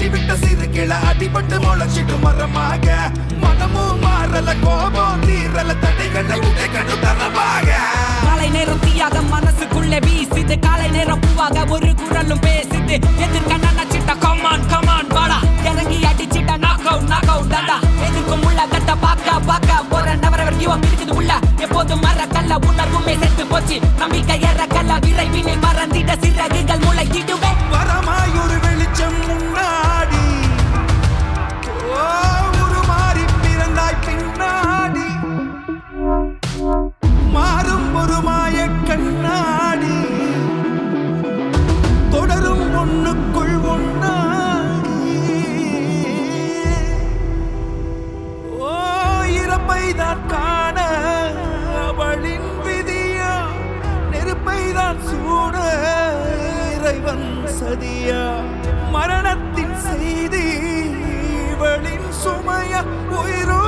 விட்ட சிறு கிளை அடிபட்டு முளைச்சிட்டு மரமாக மனமும் மாறல கோபம் தீரல தடைகளை உடைக்கணும் தரமாக மாலை நேரம் தீயாக மனசுக்குள்ளே வீசுது காலை நேரம் பூவாக ஒரு குரலும் பேசுது எதிர்க்க நினைச்சிட்ட கமான் கமான் வாடா இறங்கி அடிச்சிட்ட நாக் அவுட் நாக் அவுட் தாண்டா எதுக்கும் உள்ள கட்ட பாக்க பாக்க போற நவரவர் ஜீவம் இருக்குது உள்ள எப்போதும் மர கல்ல உணர்வுமே செத்து போச்சு நம்பிக்கை ஏற கல்ல விரைவினை மறந்திட சிறகுகள் முளைத்திடுவே வரமாய் ஒரு வெளிச்சம் முன்னாடி ஓ உருமாறி பிறந்தாய் பின்னாடி மாறும் ஒரு மாய கண்ணாடி தொடரும் ஒண்ணுக்குள் ஒன்னாடி ஓ இறப்பை தான் காண அவளின் விதியா நெருப்பை தான் சூட இறைவன் சதியா மரணத்தின் செய்தி இவளின் சுமைய உயிரோ